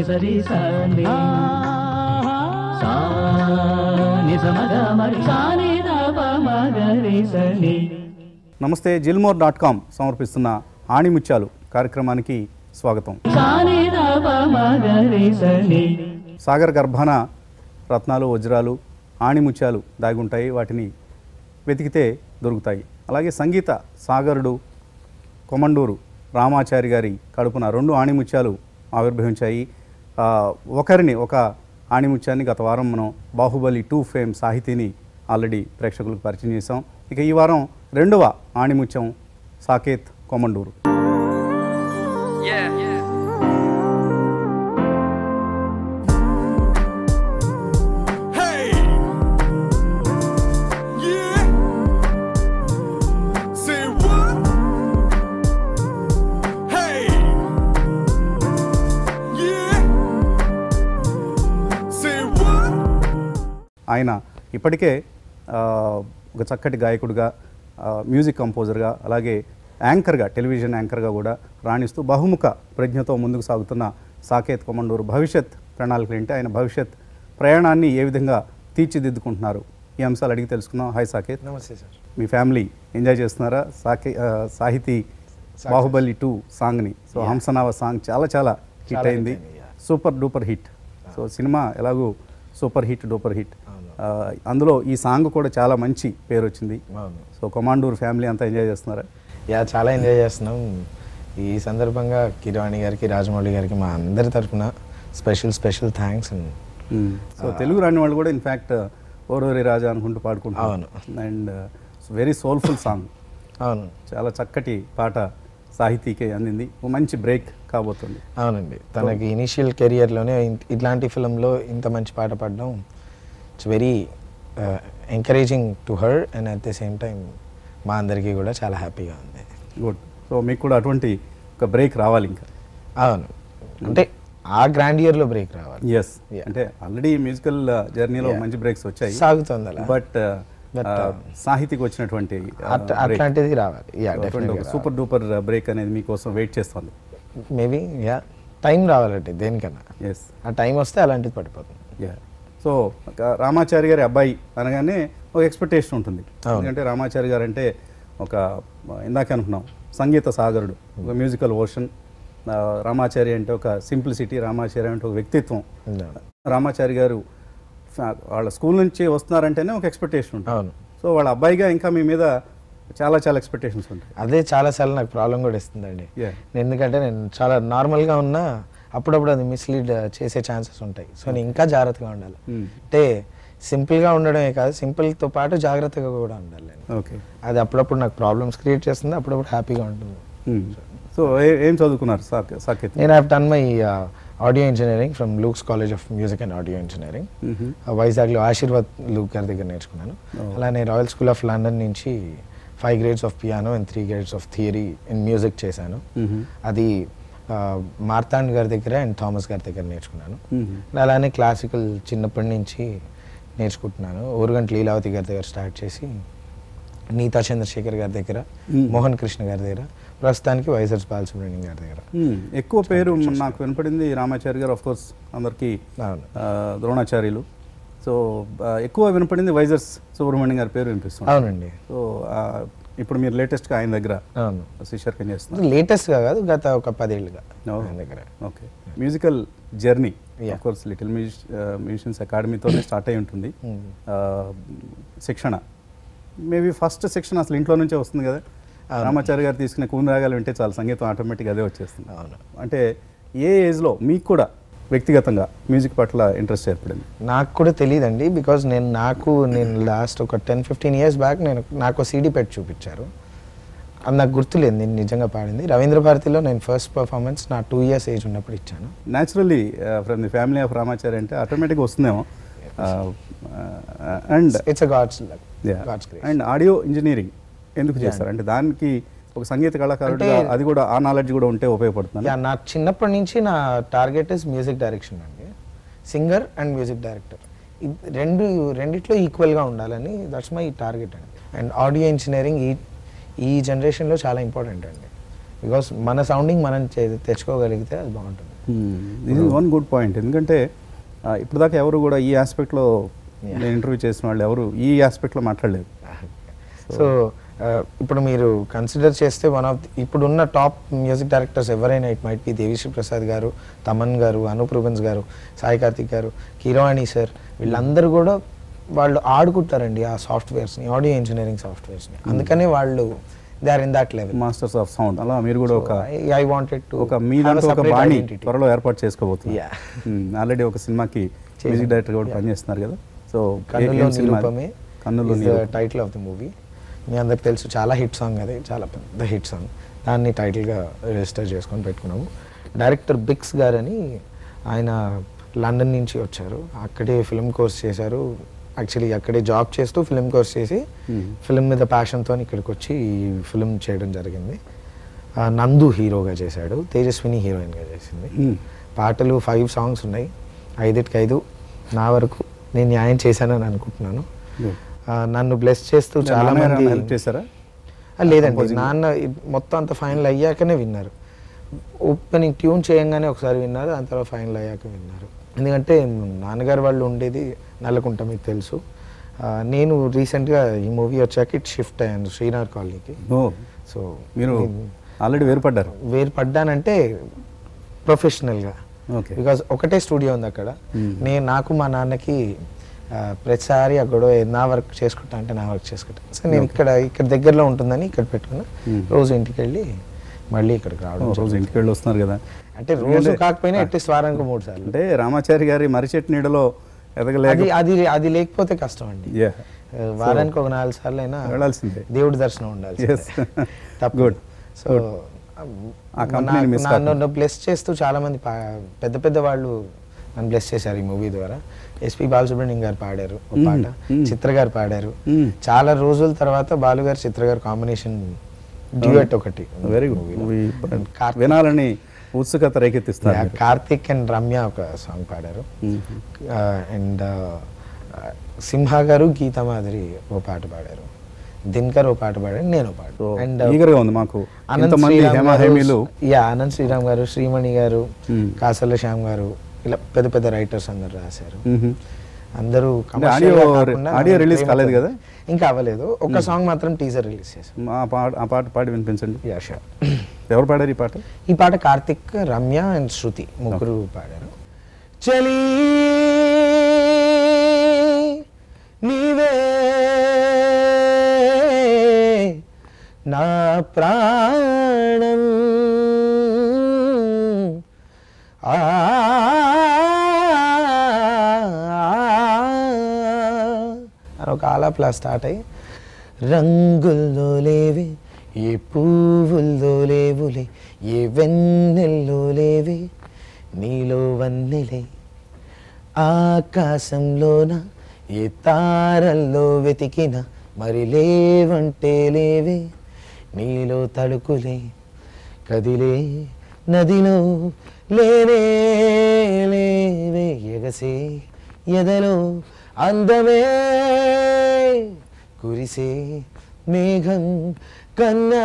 సరి సాని సా ని స మగ మరి సా ని ద ప మగ రి స ని నమస్తే జిల్మోర్ డాట్ కామ్ సమర్పిస్తున్న ఆణిముత్యాలు కార్యక్రమానికి స్వాగతం సా ని ద ప మగ రి స ని సాగర్ గర్భాన రత్నాలు వజ్రాలు ఆణిముత్యాలు దాగి ఉంటాయి వాటిని వెతికితే దొరుకుతాయి అలాగే సంగీత సాగరుడు కొమండూరు రామాచారి గారి కడుపున రెండు ఆణిముత్యాలు ఆవిర్భవించాయి ఆ, ఒకరిని ఒక ఆణిముత్యాన్ని గత వారం మనం బాహుబలి టూ ఫేమ్ సాహితీని ఆల్రెడీ ప్రేక్షకులకు పరిచయం చేశాం ఇక ఈ వారం రెండవ ఆణిముత్యం Saketh కొమండూరు Hey! Yeah! Say what? Hey! Yeah! Say what? ఆయన ఇప్పటికే ఆ, ఒక చక్కటి గాయకుడిగా ఆ, మ్యూజిక్ కంపోజర్గా అలాగే యాంకర్గా టెలివిజన్ యాంకర్గా కూడా రాణిస్తూ బహుముఖ ప్రజ్ఞతో ముందుకు సాగుతున్న సాకేత్ కొమండూరు భవిష్యత్ ప్రణాళికలు ఏంటి ఆయన భవిష్యత్ ప్రయాణాన్ని ఏ విధంగా తీర్చిదిద్దుకుంటున్నారు ఈ అంశాలు అడిగి తెలుసుకుందాం హాయ్ సాకేత్ నమస్తే సార్ మీ ఫ్యామిలీ ఎంజాయ్ చేస్తున్నారా సాకే ఆ, సాహితీ బాహుబలి టూ సాంగ్ని సో హంసనావ సాంగ్ చాలా చాలా హిట్ చాలా అయింది hit అయింది, yeah. Super duper hit so cinema ఎలాగూ సూపర్ హిట్ డూపర్ హిట్ అవును. ఆ, అందులో ఈ సాంగ్ కూడా చాలా మంచి పేరు వచ్చింది అవును సో కొమాండూర్ ఫ్యామిలీ అంతా ఎంజాయ్ చేస్తున్నారా యా చాలా ఎంజాయ్ చేస్తున్నాం ఈ సందర్భంగా కిరవాణి గారికి రాజమౌళి గారికి మా అందరి తరఫున special special thanks and so Telugu రాని వాళ్ళు కూడా ఇన్ఫ్యాక్ట్ ఓరోరి రాజా అనుకుంటూ పాడుకుంటారు అవును. అండ్ వెరీ సోల్ఫుల్ సాంగ్ అవును చాలా చక్కటి పాట సాహితీకి అందింది ఓ మంచి బ్రేక్ కాబోతుంది అవునండి తనకి ఇనిషియల్ కెరియర్లోనే ఇట్లాంటి ఫిలంలో ఇంత మంచి పాట పాడడం it's very encouraging to her and at the same time మా అందరికీ కూడా చాలా హ్యాపీగా ఉంది గుడ్ సో మీకు కూడా అటువంటి ఒక బ్రేక్ రావాలి ఇంకా అవును అంటే ఆ గ్రాండ్ ఇయర్లో బ్రేక్ రావాలి ఎస్ Yeah. అంటే ఆల్రెడీ మ్యూజికల్ జర్నీలో Yeah. మంచి బ్రేక్స్ వచ్చాయి సాగుతుంది అలా బట్ But, uh, సాహితీకి వచ్చినటువంటి అట్- అట్లాంటిది రావాలి యా డెఫినెట్గా సూపర్ డూపర్ బ్రేక్ అనేది మీకోసం వెయిట్ చేస్తుంది మేబీ యా టైం రావాలంటే దేనికన్నా ఎస్ ఆ టైం వస్తే అలాంటిది పడిపోతుంది యా సో రామాచారి గారి అబ్బాయి అనగానే ఒక ఎక్స్పెక్టేషన్ ఉంటుంది అవును. ఎందుకంటే రామాచారి గారు అంటే ఒక ఇందాక అనుకున్నాం సంగీత సాగరుడు ఒక మ్యూజికల్ ఓషన్ రామాచారి అంటే ఒక సింప్లిసిటీ రామాచారి అంటే ఒక వ్యక్తిత్వం రామాచారి గారు ఫ్యా- వాళ్ళ స్కూల్ నుంచి వస్తున్నారంటేనే ఒక ఎక్స్పెక్టేషన్ ఉంటుంది అవును సో వాళ్ళ అబ్బాయిగా ఇంకా మీ మీద చాలా చాలా ఎక్స్పెక్టేషన్స్ ఉంటాయి అదే చాలాసార్లు నాకు ప్రాబ్లం కూడా ఇస్తుందండి Yeah. ఎందుకంటే నేను చాలా నార్మల్గా ఉన్నా అప్పుడప్పుడు అది మిస్లీడ్ చేసే ఛాన్సెస్ ఉంటాయి సో నేను ఇంకా జాగ్రత్తగా ఉండాలి Hmm. అంటే సింపుల్గా ఉండడమే కాదు సింపుల్తో పాటు జాగ్రత్తగా కూడా ఉండాలి నేను. ఓకే అది అప్పుడప్పుడు నాకు ప్రాబ్లమ్స్ క్రియేట్ చేస్తుంది అప్పుడప్పుడు హ్యాపీగా ఉంటుంది సో ఏం చదువుకున్నారు సాక్ సాకేత్ నేను have done my audio engineering from Luke's college of music and audio engineering Mhm. వైజాగ్లో ఆశీర్వాద్ లూక్ గారి దగ్గర నేర్చుకున్నాను Oh. అలానే రాయల్ స్కూల్ ఆఫ్ లండన్ నుంచి five grades of piano and three grades of theory in music చేశాను Mhm. అది మార్తాండ్ గారి దగ్గర అండ్ థామస్ గారి దగ్గర నేర్చుకున్నాను Mhm. అలానే క్లాసికల్ చిన్నప్పటి నుంచి నేర్చుకుంటున్నాను ఊరుగంట లీలావతి గారి దగ్గర స్టార్ట్ చేసి నీతా చంద్రశేఖర్ గారి దగ్గర Mm. మోహన్ కృష్ణ గారి దగ్గర ప్రస్తుతానికి వైజర్స్ బాలసుబ్రహ్మణ్యం గారి దగ్గర మ్మ్. ఎక్కువ పేరు నాకు వినపడింది రామాచారి గారు ఆఫ్ కోర్స్ అందరికీ అవును ఆ, ద్రోణాచార్యులు సో ఆ, ఎక్కువ వినపడింది వైజర్స్ సుబ్రహ్మణ్యం గారి పేరు వినిపిస్తుంది అవునండి సో ఆ, ఇప్పుడు మీరు లేటెస్ట్గా ఆయన దగ్గర అవును శిష్యర్కం చేస్తున్నారు లేటెస్ట్గా కాదు గత ఒక పదేళ్ళుగా Oh. ఆయన దగ్గర okay musical journey Yeah. Of course little musicians అకాడమీతోనే స్టార్ట్ అయి ఉంటుంది Mm. ఆ, శిక్షణ మేబీ ఫస్ట్ శిక్షణ అసలు ఇంట్లో నుంచే వస్తుంది కదా అవును. రామాచారి గారు తీసుకునే కూని రాగాలు వింటే చాలు సంగీతం ఆటోమేటిక్గా అదే వచ్చేస్తుంది అవును అంటే ఏ ఏజ్లో మీకు కూడా వ్యక్తిగతంగా మ్యూజిక్ పట్ల ఇంట్రెస్ట్ ఏర్పడింది నాకు కూడా తెలియదండి బికాజ్ నేను నాకు నేను లాస్ట్ ఒక టెన్ ఫిఫ్టీన్ ఇయర్స్ బ్యాక్ నేను నాకు సీడీ పెట్టి చూపించారు అది నాకు గుర్తులేదు నేను నిజంగా పాడింది రవీంద్ర భారతిలో నేను ఫస్ట్ పర్ఫార్మెన్స్ నా టూ ఇయర్స్ ఏజ్ ఉన్నప్పుడు ఇచ్చాను naturally from the family of Ramachari అంటే ఆటోమేటిక్గా వస్తుందేమో and it's a God's God's grace and audio engineering ఎందుకు చేస్తారు అంటే దానికి ఒక సంగీత కళాకారుడిగా అంటే- అది కూడా ఆ నాలెడ్జ్ కూడా ఉంటే ఉపయోగపడుతుంది యా నా చిన్నప్పటి నుంచి నా టార్గెట్ ఇస్ మ్యూజిక్ డైరెక్షన్ అండి సింగర్ అండ్ మ్యూజిక్ డైరెక్టర్ రెండు రెండిట్లో ఈక్వల్గా ఉండాలని దట్స్ మై టార్గెట్ అండి అండ్ ఆడియో ఇంజనీరింగ్ ఈ ఈ జనరేషన్లో చాలా ఇంపార్టెంట్ అండి బికాస్ మన సౌండింగ్ మనం చే- తెచ్చుకోగలిగితే అది బాగుంటుంది ఇది వన్ గుడ్ పాయింట్ ఎందుకంటే ఆ, ఇప్పటిదాకా ఎవరు కూడా ఈ ఆస్పెక్ట్లో నేను ఇంటర్వ్యూ చేసిన వాళ్ళు ఎవరు ఈ ఆస్పెక్ట్లో మాట్లాడలేదు సో ఇప్పుడు మీరు కన్సిడర్ చేస్తే వన్ ఆఫ్ ఇప్పుడున్న టాప్ మ్యూజిక్ డైరెక్టర్స్ ఎవరైనా it might be Devisri Prasad గారు తమన్ గారు అనూప్ రూబెన్స్ గారు సాయి కార్తిక్ గారు కిరవాణి సార్ వీళ్ళందరూ కూడా వాళ్ళు ఆడుకుంటారండి ఆ సాఫ్ట్వేర్స్ని ఆడియో ఇంజనీరింగ్ సాఫ్ట్వేర్స్ని అందుకనే వాళ్ళు they are in that level masters of sound అలా మీరు కూడా ఒక ఐ వాంటెడ్ టు ఒక మీ దాంట్లో ఒక బాణి త్వరలో ఏర్పాటు చేసుకోబోతున్నారు Yeah. ఆల్రెడీ ఒక సినిమాకి మ్యూజిక్ డైరెక్టర్ కూడా పనిచేస్తున్నారు కదా సో కన్నులో నిరూపమే కన్నులో the title of the movie మీ అందరికి తెలుసు చాలా హిట్ సాంగ్ అది చాలా పెద్ద హిట్ సాంగ్ దాన్ని టైటిల్గా రిజిస్టర్ చేసుకొని పెట్టుకున్నాము డైరెక్టర్ బిక్స్ గారని ఆయన లండన్ నుంచి వచ్చారు అక్కడే ఫిల్మ్ కోర్స్ చేశారు యాక్చువల్లీ అక్కడే జాబ్ చేస్తూ ఫిల్మ్ కోర్స్ చేసి Hmm. ఫిల్మ్ మీద ప్యాషన్తో ఇక్కడికి వచ్చి ఈ ఫిల్మ్ చేయడం జరిగింది ఆ, నందు హీరోగా చేశాడు తేజస్విని హీరోయిన్గా చేసింది Hmm. పాటలు ఫైవ్ సాంగ్స్ ఉన్నాయి ఐదుటికి ఐదు నా వరకు నేను న్యాయం చేశానని అనుకుంటున్నాను Good. ఆ, నన్ను బ్లెస్ చేస్తూ చాలా మంది హెల్ప్ చేశారా ఆ, లేదండి Composing. నాన్న ఇ- మొత్తం అంత ఫైనల్ అయ్యాకనే విన్నారు ఓపెనింగ్ ట్యూన్ చేయంగానే ఒకసారి విన్నారు దాని తర్వాత ఫైనల్ అయ్యాక విన్నారు ఎందుకంటే నాన్నగారు వాళ్ళు ఉండేది నల్లకుంట మీకు తెలుసు ఆ, నేను రీసెంట్గా ఈ మూవీ వచ్చాక ఇట్ షిఫ్ట్ అయ్యాను శ్రీనగర్ కాలనీకి ఓ సో మీరు ఆల్రెడీ వేరుపడ్డారు వేరు పడ్డానంటే ప్రొఫెషనల్గా ఓకే బికాజ్ ఒకటే స్టూడియో ఉంది అక్కడ Hmm. నేను నాకు మా నాన్నకి ఆ, ప్రతిసారి ఆ గొడవ నా వర్క్ చేసుకుంటా అంటే నా వర్క్ చేసుకుంటా సో నేను ఇక్కడ ఇక్కడ దగ్గరలో ఉంటుందని ఇక్కడ పెట్టుకున్నా Hmm. రోజు ఇంటికి వెళ్ళి మళ్ళీ ఇక్కడికి రావడం రోజు జరుగుతుంది. ఇంటికి వెళ్ళి వస్తున్నారు కదా అంటే రోజు ఎందుకంటే- కాకపోయినా అట్లీస్ట్ వారానికి మూడు సార్లు అంటే రామాచారి గారి మరిచెట్టు నీడలో ఎదగలేక అది అది అది లేకపోతే కష్టం అండి Yeah. ఆ, వారానికి ఒక నాలుగు సార్లు అయినా వెళ్ళాల్సిందే. దేవుడి దర్శనం ఉండాలి Yes. తప్పు Good. సో ఆ company ని miss నన్ను బ్లెస్ చేస్తూ చాలా మంది పా- పెద్ద పెద్ద వాళ్ళు నన్ను బ్లెస్ చేశారు ఈ మూవీ ద్వారా ఎస్పి బాలసుబ్రహ్మణ్యం గారు పాడారు ఒక Mm, పాట mm. చిత్ర గారు పాడారు Mm. చాలా రోజుల తర్వాత బాలు గారు చిత్ర గారు కాంబినేషన్ డ్యూయట్ ఒకటి వెరీ గుడ్ వినాలని ఉత్సుకత రేకెత్తిస్తారు మీరు. కార్తిక్ అండ్ రమ్య ఒక సాంగ్ పాడారు Mhm. అండ్ సింహ గారు గీతా మాదిరి ఓ పాట పాడారు దినకర్ ఓ పాట పాడారు నేను ఓ పాట సో అండ్ ఈగర్గా ఉంది మాకు అనంత్ ఇంతమంది శ్రీరామ్ హేమ గారు, హేమీలు యా అనంత్ శ్రీరామ్ గారు శ్రీమణి గారు Hmm. కాసల శ్యామ్ గారు ఇలా పెద్ద పెద్ద రైటర్స్ అందరు రాశారు Mhm. అందరూ అంటే commercial audio- గా కాకుండా audio release ప్రేమతో- కాలేదు కదా? ఇంకా అవ్వలేదు ఒక సాంగ్ మాత్రం టీజర్ రిలీజ్ చేశాం ఆ పాట ఆ పాట పాడి వినిపించండి యా షూర్ ఎవరు పాడారు ఈ పాట ఈ పాట కార్తిక్ రమ్య అండ్ శృతి ముగ్గురు పాడారు చలి నీవే నా ప్రాణం ఆ అని ఒక ఆలాప్లా స్టార్ట్ అయ్యి రంగుల్లో లేవే ఏ పువ్వుల్లో లేవులే ఏ వెన్నెల్లో లేవే నీలో వన్నెలే ఆకాశంలోన ఏ తారల్లో వెతికిన మరి లేవంటే లేవే నీలో తడుకులే కదిలే నదిలో లేనే లేవే ఎగసే ఎదలో అందమే కురిసే మేఘం కన్నా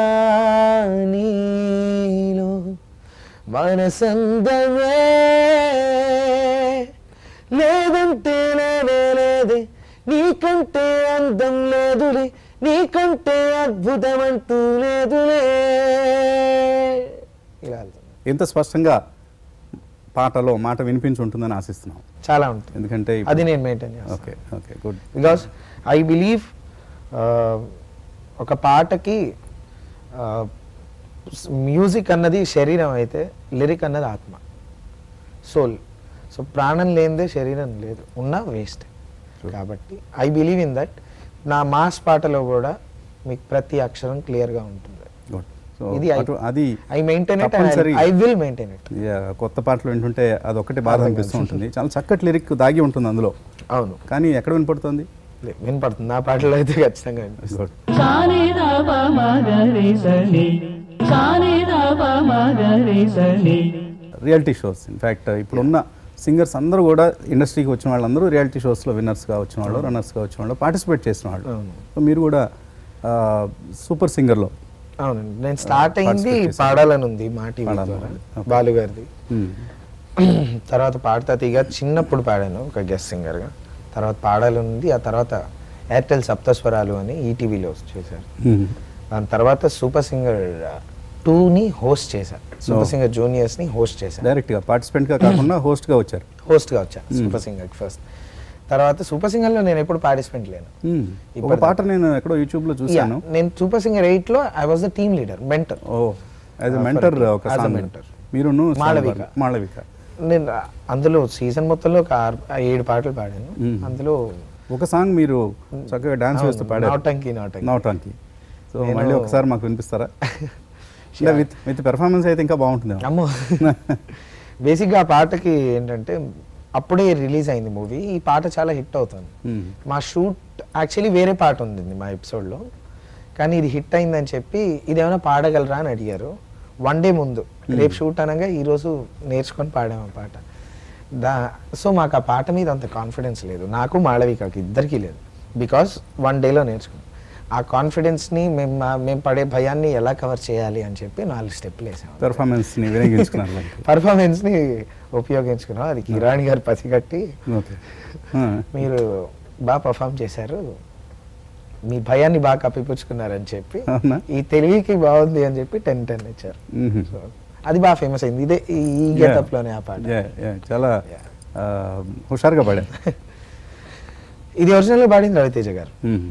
నీలో మనసందమే లేదంటే లేనే లేదే నీకంటే అందం లేదులే నీకంటే అద్భుతం అంటూ లేదులే ఇలా వెళ్తుంది. ఇంత స్పష్టంగా పాటలో మాట వినిపించి ఉంటుందని ఆశిస్తున్నాం చాలా ఉంటుంది ఎందుకంటే ఇప్పుడు- అది నేను మెయింటైన్ చేస్తాను okay okay good because I believe ఒక పాటకి మ్యూజిక్ అన్నది శరీరం అయితే లిరిక్ అన్నది ఆత్మ సోల్ సో ప్రాణం లేనిదే శరీరం లేదు ఉన్నా వేస్ట్ కాబట్టి ఐ బిలీవ్ ఇన్ దట్ నా మాస్ పాటలో కూడా మీకు ప్రతి అక్షరం క్లియర్గా ఉంటుంది గుడ్ సో ఇది I- అటు- అది ఐ మెయింటైన్ ఇట్ తప్పనిసరి I will maintain it yeah, కొత్త పాటలు వింటుంటే అది ఒక్కటి బాధ అనిపిస్తూ ఉంటుంది చాలా చక్కటి లిరిక్ దాగి ఉంటుంది అందులో అవును కానీ ఎక్కడ వినపడుతుంది లే- వినపడుతుంది నా పాటలో అయితే ఖచ్చితంగా వినిపిస్తుంది గుడ్ సాని దప మగరి సని సాని దప మగరి సని రియాలిటీ షోస్ ఇన్ఫ్యాక్ట్ ఇప్పుడున్న సింగర్స్ అందరూ కూడా ఇండస్ట్రీకి వచ్చిన వాళ్ళందరూ రియాలిటీ షోస్లో విన్నర్స్గా వచ్చిన వాళ్ళు రన్నర్స్గా వచ్చిన వాళ్ళు పార్టిసిపేట్ చేసిన వాళ్ళు అవును. సో మీరు కూడా సూపర్ సింగర్లో అవునండి నేను స్టార్ట్ అయింది participate చేశారు. పాడాలని ఉంది మా టీవీ పాడాలని ద్వారా ఉంది. Okay. బాలు గారిది మ్మ్. తర్వాత పాడతా తీగ చిన్నప్పుడు పాడాను ఒక గెస్ట్ సింగర్గా తర్వాత పాడాలని ఉంది ఆ తర్వాత ఎయిర్టెల్ సప్తస్వరాలు అని ఈటీవీలో చేశారు మ్మ్. దాని తర్వాత సూపర్ సింగర్ టూని హోస్ట్ చేశారు సూపర్ సింగర్ జూనియర్స్ని హోస్ట్ చేశారు డైరెక్ట్గా పార్టిసిపెంట్గా కాకుండా హోస్ట్గా వచ్చారు హోస్ట్గా వచ్చాను సూపర్ సింగర్కి ఫస్ట్ తర్వాత సూపర్ సింగర్లో నేను ఎప్పుడు పార్టిసిపెంట్ లేను మ్మ్. ఒక ఇప్పటిదాకా. పాట నేను ఎక్కడో యూట్యూబ్లో చూశాను Yeah, నేను సూపర్ సింగర్ ఎయిట్లో I was the team leader mentor oh as a Uh, mentor for- ఒక as a సాంగ్ mentor. మీరును మాళవిక. మాళవిక నేను అందులో సీజన్ మొత్తంలో ఒక ఆరు ఏడు పాటలు పాడాను మ్మ్. అందులో ఒక సాంగ్ మీరు చక్కగా డాన్స్ వేస్తూ పాడారు నాటంకి నాటంకి నౌటాంకి సో నేను- మళ్ళీ ఒకసారి మాకు వినిపిస్తారా అంటే విత్ విత్ పెర్ఫార్మెన్స్ అయితే ఇంకా బాగుంటుంది అమ్మో బేసిక్గా ఆ పాటకి ఏంటంటే అప్పుడే రిలీజ్ అయింది మూవీ ఈ పాట చాలా హిట్ అవుతుంది మ్మ్. మా షూట్ యాక్చువల్లీ వేరే పాట ఉంది మా ఎపిసోడ్లో కానీ ఇది హిట్ అయిందని చెప్పి ఇది ఏమైనా పాడగలరా అని అడిగారు వన్ డే ముందు రేపు షూట్ అనగా ఈరోజు నేర్చుకొని పాడాము ఆ పాట దా సో మాకు ఆ పాట మీద అంత కాన్ఫిడెన్స్ లేదు నాకు మాళవికకి ఇద్దరికీ లేదు బికాస్ వన్ డేలో నేర్చుకున్నాం ఆ కాన్ఫిడెన్స్ని మేము మా- మేము పడే భయాన్ని ఎలా కవర్ చేయాలి అని చెప్పి నాలుగు స్టెప్లు వేసాము పెర్ఫార్మెన్స్ని వినియోగించుకున్నారు దానికి. పర్ఫార్మెన్స్ని ఉపయోగించుకున్నాం అది కిరాణి గారు పసిగట్టి ఓకే ఆ. మీరు బాగా పర్ఫామ్ చేశారు మీ భయాన్ని బాగా కప్పిపుచ్చుకున్నారని చెప్పి అవునా? ఈ తెలివికి బాగుంది అని చెప్పి టెన్ టెన్ ఇచ్చారు మ్మ్. సో అది బాగా ఫేమస్ అయింది ఇదే ఈ Yeah. గెటప్ లోనే ఆ పాట Yeah, yeah, చాలా Yeah. ఆ, హుషారుగా పాడారు ఇది ఒరిజినల్ పాడింది రవితేజ గారు మ్మ్.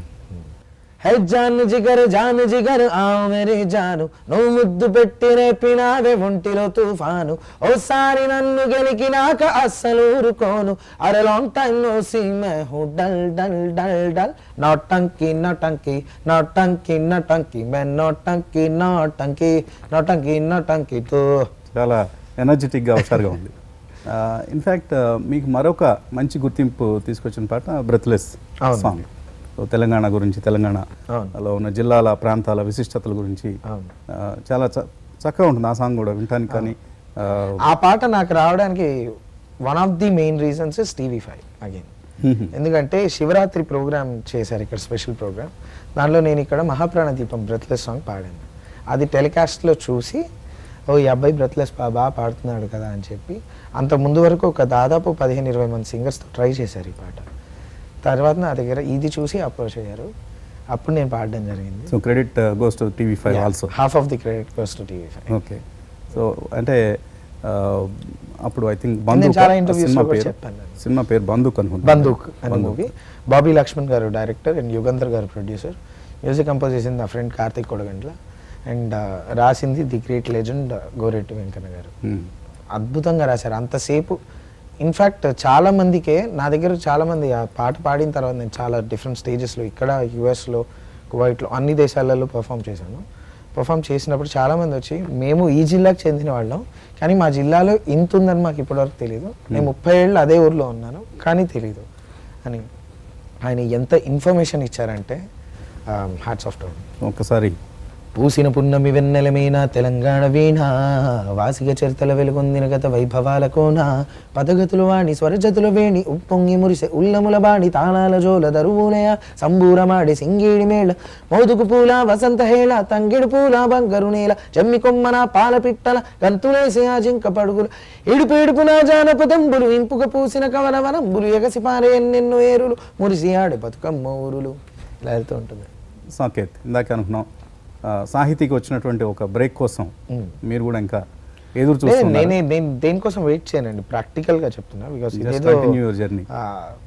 హే జాను జిగర్ జాను జిగర్ ఆ మేరే జాను నువ్వు ముద్దు పెట్టి రేపినావే ఒంటిలో తుఫాను ఓసారి నన్ను గెలికినాక అస్సలు ఊరుకోను అరే లాంగ్ టైం నో సీ మే హూ డల్ డల్ డల్ డల్ నోటంకి నోటంకి నోటంకి నోటంకి మే నోటంకి నోటంకి నోటంకి నోటంకి తో చాలా ఎనర్జెటిక్గా హుషారుగా ఉంది ఇన్ఫ్యాక్ట్ మీకు మరొక మంచి గుర్తింపు తీసుకొచ్చిన పాట బ్రెత్లెస్ అవును. సాంగ్ సో తెలంగాణ గురించి తెలంగాణలో అవును. ఉన్న జిల్లాల ప్రాంతాల విశిష్టతల గురించి అవును. ఆ, చాలా చ- చక్కగా ఉంటుంది ఆ సాంగ్ కూడా వినటానికి కానీ ఆ, ఆ పాట నాకు రావడానికి one of the main reasons is TV five again మ్మ్. ఎందుకంటే శివరాత్రి ప్రోగ్రామ్ చేశారు ఇక్కడ స్పెషల్ ప్రోగ్రామ్ దానిలో నేను ఇక్కడ మహాప్రాణ దీపం బ్రెత్లెస్ సాంగ్ పాడాను అది టెలికాస్ట్లో చూసి ఓ ఈ అబ్బాయి బ్రెత్లెస్ బాగా పాడుతున్నాడు కదా అని చెప్పి అంత ముందు వరకు ఒక దాదాపు పదిహేను ఇరవై మంది సింగర్స్తో ట్రై చేశారు ఈ పాట తర్వాత నా దగ్గర ఇది చూసి అప్రోచ్ అయ్యారు అప్పుడు నేను పాడడం జరిగింది so credit goes to TV five also half of the credit goes to TV five okay so అంటే ఆ, అప్పుడు ఐ థింక్ నేను బంధుక్ చాలా interviews సినిమా లో కూడా పేరు చెప్పాను నేను. సినిమా పేరు బంధుక్ అనుకుంటా బందూక్ అనే మూవీ బాబీ లక్ష్మణ్ గారు డైరెక్టర్ అండ్ యుగంధర్ గారు ప్రొడ్యూసర్ మ్యూజిక్ కంపోజ్ చేసింది నా ఫ్రెండ్ కార్తిక్ కొడగండ్ల అండ్ రాసింది the great legend Goretti Venkanna గారు అద్భుతంగా రాశారు అంతసేపు ఇన్ఫ్యాక్ట్ చాలా మందికే నా దగ్గర చాలా మంది ఆ పాట పాడిన తర్వాత నేను చాలా డిఫరెంట్ స్టేజెస్లో ఇక్కడ యుఎస్లో కువైట్లో అన్ని దేశాలలో పర్ఫామ్ చేశాను పర్ఫామ్ చేసినప్పుడు చాలా మంది వచ్చి మేము ఈ జిల్లాకు చెందిన వాళ్ళం కానీ మా జిల్లాలో ఇంత ఉందని మాకు ఇప్పటివరకు తెలియదు నేను ముప్పై ఏళ్ళు అదే ఊర్లో ఉన్నాను కానీ తెలీదు అని ఆయన ఎంత ఇన్ఫర్మేషన్ ఇచ్చారంటే హ్యాట్స్ ఆఫ్ టౌన్ ఒకసారి పూసిన పున్నమి వెన్నెలమీన తెలంగాణ వీణ వాసిగ చరితల వెలుగొందిన గత వైభవాల కోన పదగతులు వాణి స్వరజతులు వేణి ఉప్పొంగి మురిసె ఉల్లముల బాణి తాళాల జోల దరువులయ సంబూరమాడి సింగీడి మేళ మోదుకు పూల వసంత హేళ తంగిడి పూల బంగరు నేల జమ్మి కొమ్మన పాల పిట్టల గంతులేసి ఆ జింక పడుగులు ఇడుపు ఇడుపున జానపదంబులు ఇంపుక పూసిన కవల వనంబులు ఎగసి పారే ఎన్నెన్నో ఏరులు మురిసి ఆడే బతుకమ్మ ఊరులు ఇలా వెళ్తూ ఉంటుంది సాకేత్ ఇందాక అనుకున్నాం ఆ, సాహితీకి వచ్చినటువంటి ఒక బ్రేక్ కోసం మ్మ్. మీరు కూడా ఇంకా ఎదురు లేదు, చూస్తున్నారు నేనే నేను దేనికోసం వెయిట్ చేయనండి ప్రాక్టికల్ గా చెప్తున్నా బికాస్ Just ఇదేదో continue your journey. ఆ,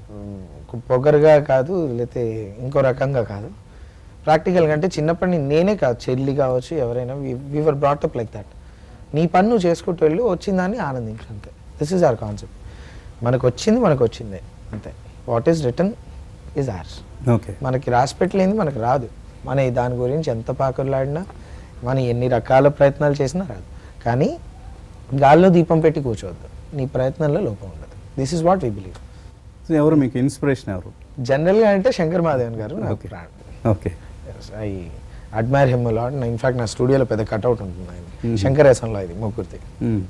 మ్, పొగరుగా కాదు లేకపోతే ఇంకో రకంగా కాదు ప్రాక్టికల్ గా అంటే చిన్నప్పటి నుంచి నేనే కాదు చెల్లి కావచ్చు ఎవరైనా వీఆర్ బ్రాటప్ లైక్ దట్ నీ పని నువ్వు చేసుకుంటూ వెళ్ళు వచ్చిందాన్ని ఆనందించు అంతే దిస్ ఇస్ అవర్ కాన్సెప్ట్ మనకు వచ్చింది మనకు వచ్చిందే అంతే what is written is ours okay మనకి రాసి పెట్టలేంది మనకు రాదు మన ఈ దాని గురించి ఎంత పాకులాడినా మనం ఎన్ని రకాల ప్రయత్నాలు చేసినా రాదు కానీ గాల్లో దీపం పెట్టి కూర్చోవద్దు నీ ప్రయత్నంలో లోపం ఉండదు this is what we believe so ఎవరు మీకు ఇన్స్పిరేషన్ ఎవరు జనరల్గా అంటే శంకర్ మహాదేవన్ గారు నాకు Okay. ప్రాణం okay I admire him lot in fact నా స్టూడియోలో పెద్ద కట్అవుట్ ఉంటుంది ఆయన Mhm. శంకరేశంలో ఇది ముగ్గురిది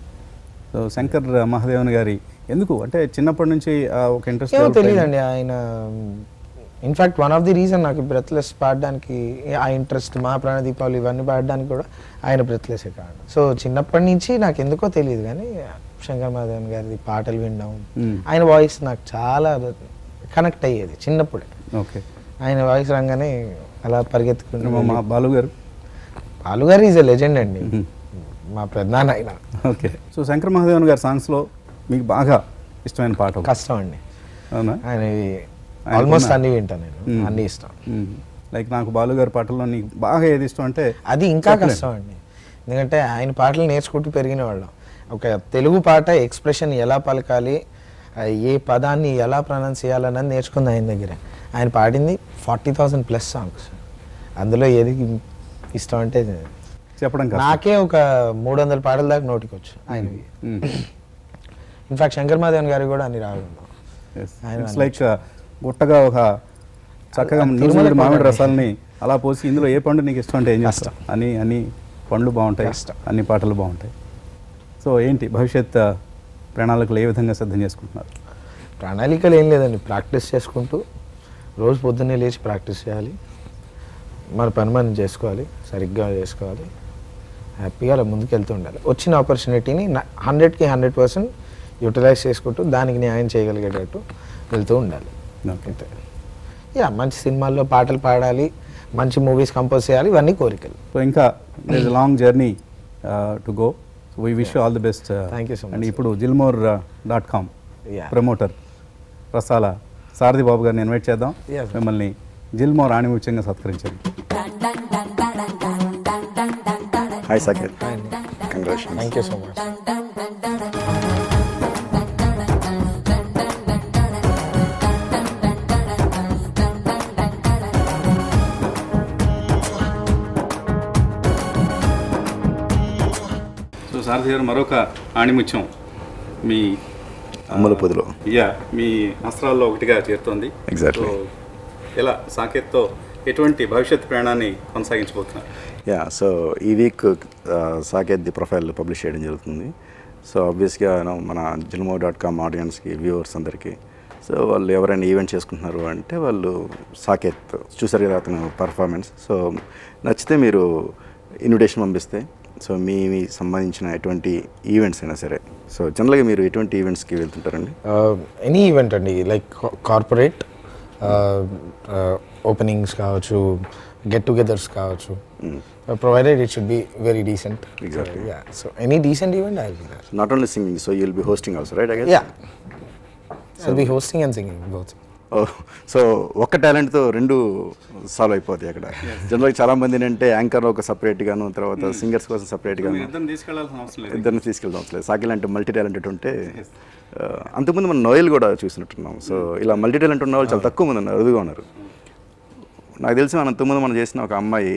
సో శంకర్ మహాదేవన్ గారి ఎందుకు అంటే చిన్నప్పటి నుంచి ఆ ఒక ఇంట్రెస్ట్ ఏమో తెలియదండి ఆయన in fact one of the reason నాకు బ్రెత్లెస్ పాడడానికి ఆ ఇంట్రెస్ట్ మా ప్రాణ దీపావళి ఇవన్నీ పాడడానికి కూడా ఆయన బ్రెత్లెస్సే కారణం సో చిన్నప్పటి నుంచి నాకు ఎందుకో తెలియదు కానీ శంకర్ మాధవన్ గారిది పాటలు వినడం మ్మ్. ఆయన వాయిస్ నాకు చాలా కనెక్ట్ అయ్యేది చిన్నప్పుడే ఓకే ఆయన వాయిస్ రాగానే అలా మా పరిగెత్తుకుంటూ బాలు గారు బాలు గారు ఈజ్ ఎ లెజెండ్ అండి మ్మ్. మా పెద్దనాన్న ఆయన ఓకే సో శంకర్ మహాదేవన్ గారి సాంగ్స్లో మీకు బాగా ఇష్టమైన పాట ఒకటి. కష్టం అండి అవునా ఆయన ఆయనకున్న- ఆల్మోస్ట్ అన్ని వింటాను నేను మ్మ్. అన్ని ఇష్టం లైక్ నాకు బాలు గారి పాటల్లో నీకు బాగా ఏది ఇష్టం అంటే అది ఇంకా చెప్పలేను. కష్టం అండి ఎందుకంటే ఆయన పాటలు నేర్చుకుంటూ పెరిగిన వాళ్ళం ఒక తెలుగు పాట ఎక్స్ప్రెషన్ ఎలా పలకాలి ఆ ఏ పదాన్ని ఎలా ప్రొనౌన్స్ చేయాలన్నది నేర్చుకుంది ఆయన దగ్గర ఆయన పాడింది ఫార్టీ థౌసండ్ ప్లస్ సాంగ్స్ అందులో ఏది ఇష్టం అంటే చెప్పడం కష్టం. నాకే ఒక మూడు వందల పాటల దాకా నోటికొచ్చు ఆయనవి మ్మ్. ఇన్ఫాక్ట్ శంకర్ మాధవన్ గారి కూడా అన్ని రావు Yes. ఆయన It's like uh, గుట్టగా ఒక చక్కగా అది న్యూజిలాండ్ తిరుమల మామిడి పండు. రసాలని అలా పోసి ఇందులో ఏ పండు నీకు ఇష్టం అంటే ఏం చేస్తాం అని అన్ని పండ్లు బాగుంటాయి కష్టం. అన్ని పాటలు బాగుంటాయి సో ఏంటి భవిష్యత్ uh, ప్రణాళికలు ఏ విధంగా సిద్ధం చేసుకుంటున్నారు ప్రణాళికలు ఏం లేదండి ప్రాక్టీస్ చేసుకుంటూ రోజు పొద్దున్నే లేచి ప్రాక్టీస్ చేయాలి మన పని మనం చేసుకోవాలి సరిగ్గా చేసుకోవాలి హ్యాపీగా అలా ముందుకు వెళ్తూ ఉండాలి వచ్చిన ఆపర్చునిటీని హండ్రెడ్కి హండ్రెడ్ పర్సెంట్ యూటిలైజ్ చేసుకుంటూ దానికి న్యాయం చేయగలిగేటట్టు వెళ్తూ ఉండాలి ఓకే అంతే యా మంచి సినిమాల్లో పాటలు పాడాలి మంచి మూవీస్ కంపోజ్ చేయాలి ఇవన్నీ కోరికలు సో ఇంకా long journey to go we wish all the best Thank you so much, and sir. ఇప్పుడు Gilmore dot com Yeah. Promoter Rasala Sarathi Babu గారిని ఇన్వైట్ చేద్దాం Yes, sir. మిమ్మల్ని జిల్మోర్ ఆణిముత్యంగా సత్కరించారు hi Saketh congratulations thank you so much so Sarathi గారు మరొక ఆణిముత్యం మీ అమ్మల పొదిలో yeah మీ అస్త్రాల్లో ఒకటిగా చేరుతోంది Exactly. సో ఎలా సాకేత్తో ఎటువంటి భవిష్యత్ ప్రయాణాన్ని కొనసాగించబోతున్నారు యా సో ఈ week Saketh the profile publish చేయడం జరుగుతుంది సో ఆబ్వియస్గా మన జిల్మో డాట్ కామ్ ఆడియన్స్కి వ్యూవర్స్ అందరికీ సో వాళ్ళు ఎవరైనా ఈవెంట్ చేసుకుంటున్నారు అంటే వాళ్ళు సాకేత్ చూసారు కదా అతను పర్ఫార్మెన్స్ సో నచ్చితే మీరు ఇన్విటేషన్ పంపిస్తే సో మీ మీ సంబంధించిన ఎటువంటి ఈవెంట్స్ అయినా సరే సో జనరల్గా మీరు ఎటువంటి ఈవెంట్స్కి వెళ్తుంటారండి ఎనీ ఈవెంట్ అండి లైక్ కార్పొరేట్ ఓపెనింగ్స్ కావచ్చు గెట్ టుగెదర్స్ కావచ్చు provided it should be very decent Exactly. Yeah so any decent event I will not only singing so you'll be hosting also right I yeah I be hosting and singing both so ఒక్క టాలెంట్తో రెండు solve అయిపోతాయి అక్కడ జనరల్గా చాలా మంది ఏంటంటే anchor ఒక separate గాను తర్వాత సింగర్స్ కోసం separate గాను ఇద్దరిని తీసుకెళ్లాల్సిన అవసరం లేదు ఇద్దరిని తీసుకెళ్దాం అసలు సాకిల్ అంటే మల్టీ టాలెంటెడ్ ఉంటే ఆ, అంతకుముందు మనం నోయల్ కూడా చూసినట్టున్నాం సో ఇలా మల్టీ టాలెంట్ ఉన్న వాళ్ళు చాలా తక్కువ మంది ఉన్నారు అరుదుగా ఉన్నారు నాకు తెలిసి మనం అంతకుముందు మనం చేసిన ఒక అమ్మాయి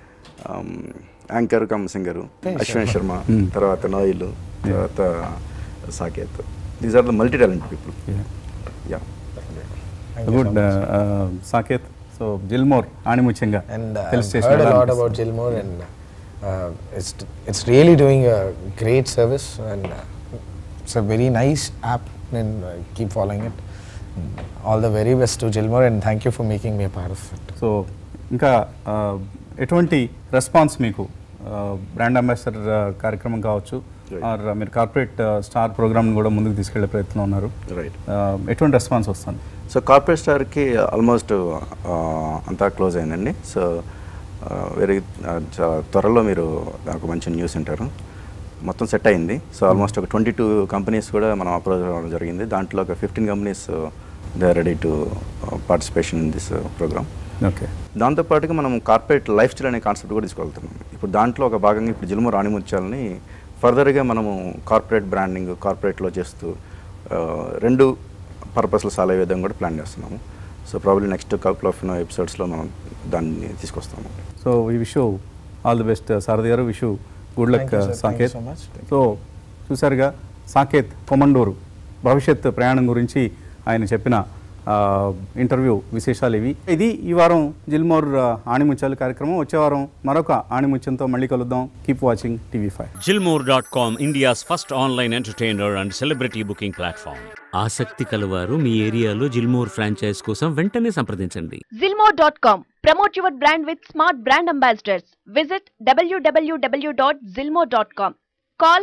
anchor cum singer Ashwin Sharma తర్వాత నోయిల్ తర్వాత Saketh these are the multi talent people yeah good Saketh so Gilmore ఆణిముత్యంగా and uh, తెలిసి I've heard a lot about Gilmore and uh, it's it's really doing a great service and uh, it's a very nice app and uh, keep following it. All the very best to Gilmore and thank you for making me a part of it. So ఇంకా ఆ, ఎటువంటి response మీకు brand ambassador కార్యక్రమం కావచ్చు Right. Or మీరు corporate star program కూడా ముందుకు తీసుకెళ్లే ప్రయత్నం ఉన్నారు రైట్ ఆ, ఎటువంటి రెస్పాన్స్ వస్తుంది సో కార్పొరేట్ స్టార్కి ఆల్మోస్ట్ అంతా క్లోజ్ అయిందండి సో వెరీ చాలా త్వరలో మీరు ఒక మంచి న్యూస్ వింటారు మొత్తం సెట్ అయింది సో ఆల్మోస్ట్ ఒక ట్వంటీ టూ కంపెనీస్ కూడా మనం అప్రోచ్ అవ్వడం జరిగింది దాంట్లో ఒక fifteen companies they are ready to participation in this program okay దాంతోపాటుగా మనం కార్పొరేట్ లైఫ్ స్టైల్ అనే కాన్సెప్ట్ కూడా తీసుకెళ్తున్నాం ఇప్పుడు దాంట్లో ఒక భాగంగా ఇప్పుడు జిల్మ రాణిముత్యాలని ఫర్దర్గా మనము కార్పొరేట్ బ్రాండింగ్ కార్పొరేట్లో చేస్తూ ఆ, రెండు పర్పస్లు సాల్వ్ అయ్యే విధంగా కూడా ప్లాన్ చేస్తున్నాము so probably next couple of ఎపిసోడ్స్లో మనం దాన్ని తీసుకొస్తాము సో ఈ wish all the best Sarathi గారు wish good luck Thank you, sir. Thank you Saketh so much. So చూసారుగా సాకేత్ కొమండూరు భవిష్యత్ ప్రయాణం గురించి ఆయన చెప్పిన ఆ, ఇంటర్వ్యూ విశేషాలు ఇవి ఇది ఈ వారం జిల్మోర్ ఆ, ఆణిముత్యాలు కార్యక్రమం వచ్చే వారం మరొక ఆణిముత్యంతో మళ్ళీ కలుద్దాం keep watching TV five Gilmore.com, India's first online entertainer and celebrity booking platform. ఆసక్తి కలవారు మీ ఏరియాలో జిల్మోర్ ఫ్రాంచైజ్ కోసం వెంటనే సంప్రదించండి Zilmo.com. Promote your brand with smart brand ambassadors. Visit www.zilmo.com. Call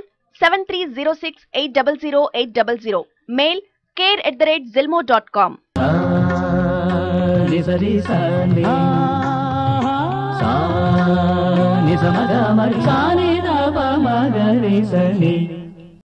7306800. Mail care at the rate zilmo.com. నిసరి సాని సా నిసమగ మరి సాని దప మగరి సని